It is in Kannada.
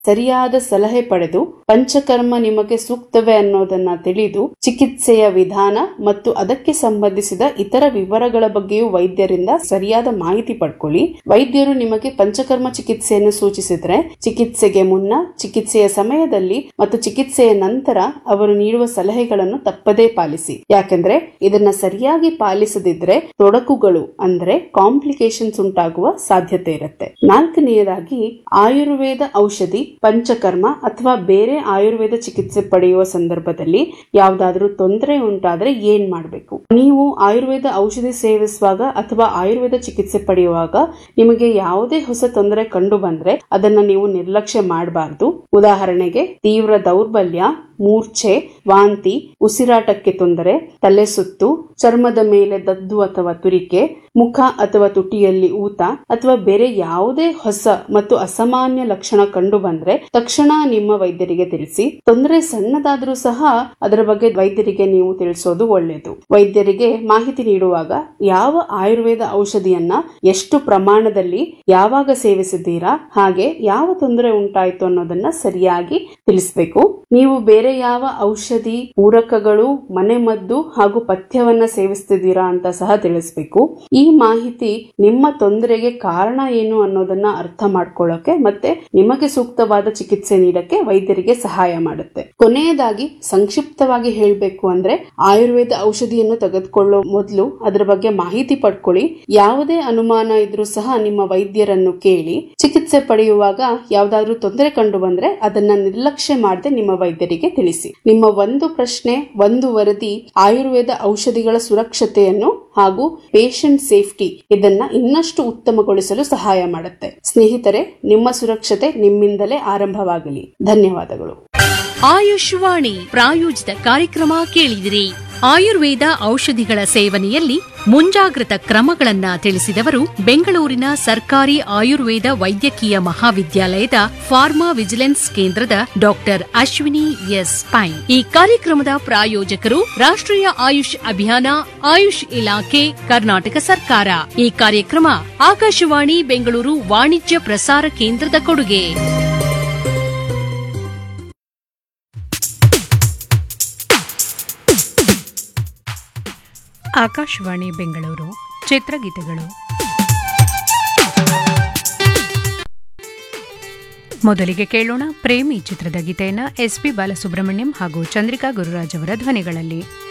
ಸರಿಯಾದ ಸಲಹೆ ಪಡೆದು ಪಂಚಕರ್ಮ ನಿಮಗೆ ಸೂಕ್ತವೇ ಅನ್ನೋದನ್ನ ತಿಳಿದು ಚಿಕಿತ್ಸೆಯ ವಿಧಾನ ಮತ್ತು ಅದಕ್ಕೆ ಸಂಬಂಧಿಸಿದ ಇತರ ವಿವರಗಳ ಬಗ್ಗೆಯೂ ವೈದ್ಯರಿಂದ ಸರಿಯಾದ ಮಾಹಿತಿ ಪಡ್ಕೊಳ್ಳಿ ವೈದ್ಯರು ನಿಮಗೆ ಪಂಚಕರ್ಮ ಚಿಕಿತ್ಸೆಯನ್ನು ಸೂಚಿಸಿದ್ರೆ ಚಿಕಿತ್ಸೆಗೆ ಮುನ್ನ ಚಿಕಿತ್ಸೆಯ ಸಮಯದಲ್ಲಿ ಮತ್ತು ಚಿಕಿತ್ಸೆಯ ನಂತರ ಅವರು ನೀಡುವ ಸಲಹೆಗಳನ್ನು ತಪ್ಪದೇ ಪಾಲಿಸಿ ಯಾಕೆಂದ್ರೆ ಇದನ್ನ ಸರಿಯಾಗಿ ಪಾಲಿಸದಿದ್ರೆ ತೊಡಕುಗಳು ಅಂದ್ರೆ ಕಾಂಪ್ಲಿಕೇಶನ್ಸ್ ಉಂಟಾಗುವ ಸಾಧ್ಯತೆ ಇರುತ್ತೆ ನಾಲ್ಕನೆಯದಾಗಿ ಆಯುರ್ವೇದ ಔಷಧಿ ಪಂಚಕರ್ಮ ಅಥವಾ ಬೇರೆ ಆಯುರ್ವೇದ ಚಿಕಿತ್ಸೆ ಪಡೆಯುವ ಸಂದರ್ಭದಲ್ಲಿ ಯಾವ್ದಾದ್ರೂ ತೊಂದರೆ ಉಂಟಾದ್ರೆ ಏನ್ ಮಾಡಬೇಕು ನೀವು ಆಯುರ್ವೇದ ಔಷಧಿ ಸೇವಿಸುವಾಗ ಅಥವಾ ಆಯುರ್ವೇದ ಚಿಕಿತ್ಸೆ ಪಡೆಯುವಾಗ ನಿಮಗೆ ಯಾವುದೇ ಹೊಸ ತೊಂದರೆ ಕಂಡು ಬಂದ್ರೆ ಅದನ್ನ ನೀವು ನಿರ್ಲಕ್ಷ್ಯ ಮಾಡಬಾರದು ಉದಾಹರಣೆಗೆ ತೀವ್ರ ದೌರ್ಬಲ್ಯ ಮೂರ್ಛೆ ವಾಂತಿ ಉಸಿರಾಟಕ್ಕೆ ತೊಂದರೆ ತಲೆ ಸುತ್ತು ಚರ್ಮದ ಮೇಲೆ ದದ್ದು ಅಥವಾ ತುರಿಕೆ ಮುಖ ಅಥವಾ ತುಟಿಯಲ್ಲಿ ಊತ ಅಥವಾ ಬೇರೆ ಯಾವುದೇ ಹೊಸ ಮತ್ತು ಅಸಾಮಾನ್ಯ ಲಕ್ಷಣ ಕಂಡು ಬಂದ್ರೆ ತಕ್ಷಣ ನಿಮ್ಮ ವೈದ್ಯರಿಗೆ ತಿಳಿಸಿ ತೊಂದರೆ ಸಣ್ಣದಾದ್ರೂ ಸಹ ಅದರ ಬಗ್ಗೆ ವೈದ್ಯರಿಗೆ ನೀವು ತಿಳಿಸೋದು ಒಳ್ಳೆಯದು ವೈದ್ಯರಿಗೆ ಮಾಹಿತಿ ನೀಡುವಾಗ ಯಾವ ಆಯುರ್ವೇದ ಔಷಧಿಯನ್ನ ಎಷ್ಟು ಪ್ರಮಾಣದಲ್ಲಿ ಯಾವಾಗ ಸೇವಿಸಿದ್ದೀರಾ ಹಾಗೆ ಯಾವ ತೊಂದರೆ ಉಂಟಾಯಿತು ಅನ್ನೋದನ್ನ ಸರಿಯಾಗಿ ತಿಳಿಸಬೇಕು ನೀವು ಬೇರೆ ಯಾವ ಔಷಧಿ ಪೂರಕಗಳು ಮನೆಮದ್ದು ಹಾಗೂ ಪಥ್ಯವನ್ನ ಸೇವಿಸ್ತಿದ್ದೀರಾ ಅಂತ ಸಹ ತಿಳಿಸ್ಬೇಕು ಈ ಮಾಹಿತಿ ನಿಮ್ಮ ತೊಂದರೆಗೆ ಕಾರಣ ಏನು ಅನ್ನೋದನ್ನ ಅರ್ಥ ಮಾಡ್ಕೊಳ್ಳೋಕೆ ಮತ್ತೆ ನಿಮಗೆ ಸೂಕ್ತವಾದ ಚಿಕಿತ್ಸೆ ನೀಡಕ್ಕೆ ವೈದ್ಯರಿಗೆ ಸಹಾಯ ಮಾಡುತ್ತೆ ಕೊನೆಯದಾಗಿ ಸಂಕ್ಷಿಪ್ತವಾಗಿ ಹೇಳಬೇಕು ಅಂದ್ರೆ ಆಯುರ್ವೇದ ಔಷಧಿಯನ್ನು ತೆಗೆದುಕೊಳ್ಳೋ ಮೊದಲು ಅದರ ಬಗ್ಗೆ ಮಾಹಿತಿ ಪಡ್ಕೊಳ್ಳಿ ಯಾವುದೇ ಅನುಮಾನ ಇದ್ರೂ ಸಹ ನಿಮ್ಮ ವೈದ್ಯರನ್ನು ಕೇಳಿ ಚಿಕಿತ್ಸೆ ಪಡೆಯುವಾಗ ಯಾವ್ದಾದ್ರೂ ತೊಂದರೆ ಕಂಡು ಬಂದ್ರೆ ಅದನ್ನ ನಿರ್ಲಕ್ಷ್ಯ ಮಾಡದೆ ನಿಮ್ಮ ವೈದ್ಯರಿಗೆ ತಿಳಿಸಿ ನಿಮ್ಮ ಒಂದು ಪ್ರಶ್ನೆ ಒಂದು ವರದಿ ಆಯುರ್ವೇದ ಔಷಧಿಗಳ ಸುರಕ್ಷತೆಯನ್ನು ಹಾಗೂ ಪೇಷಂಟ್ ಸೇಫ್ಟಿ ಇದನ್ನ ಇನ್ನಷ್ಟು ಉತ್ತಮಗೊಳಿಸಲು ಸಹಾಯ ಮಾಡುತ್ತೆ ಸ್ನೇಹಿತರೆ ನಿಮ್ಮ ಸುರಕ್ಷತೆ ನಿಮ್ಮಿಂದಲೇ ಆರಂಭವಾಗಲಿ ಧನ್ಯವಾದಗಳು ಆಯುಷ್ವಾಣಿ ಪ್ರಾಯೋಜಿತ ಕಾರ್ಯಕ್ರಮ ಕೇಳಿದಿರಿ ಆಯುರ್ವೇದ ಔಷಧಿಗಳ ಸೇವನೆಯಲ್ಲಿ ಮುಂಜಾಗ್ರತಾ ಕ್ರಮಗಳನ್ನ ತಿಳಿಸಿದವರು ಬೆಂಗಳೂರಿನ ಸರ್ಕಾರಿ ಆಯುರ್ವೇದ ವೈದ್ಯಕೀಯ ಮಹಾವಿದ್ಯಾಲಯದ ಫಾರ್ಮಾ ವಿಜಿಲೆನ್ಸ್ ಕೇಂದ್ರದ ಡಾಕ್ಟರ್ ಅಶ್ವಿನಿ ಎಸ್ ಪೈ ಈ ಕಾರ್ಯಕ್ರಮದ ಪ್ರಾಯೋಜಕರು ರಾಷ್ಟ್ರೀಯ ಆಯುಷ್ ಅಭಿಯಾನ ಆಯುಷ್ ಇಲಾಖೆ ಕರ್ನಾಟಕ ಸರ್ಕಾರ ಈ ಕಾರ್ಯಕ್ರಮ ಆಕಾಶವಾಣಿ ಬೆಂಗಳೂರು ವಾಣಿಜ್ಯ ಪ್ರಸಾರ ಕೇಂದ್ರದ ಕೊಡುಗೆ ಆಕಾಶವಾಣಿ ಬೆಂಗಳೂರು ಚಿತ್ರಗೀತೆಗಳು ಮೊದಲಿಗೆ ಕೇಳೋಣ ಪ್ರೇಮಿ ಚಿತ್ರದ ಗೀತೆಯನ್ನು ಎಸ್ಪಿ ಬಾಲಸುಬ್ರಹ್ಮಣ್ಯಂ ಹಾಗೂ ಚಂದ್ರಿಕಾ ಗುರುರಾಜ್ ಅವರ ಧ್ವನಿಗಳಲ್ಲಿ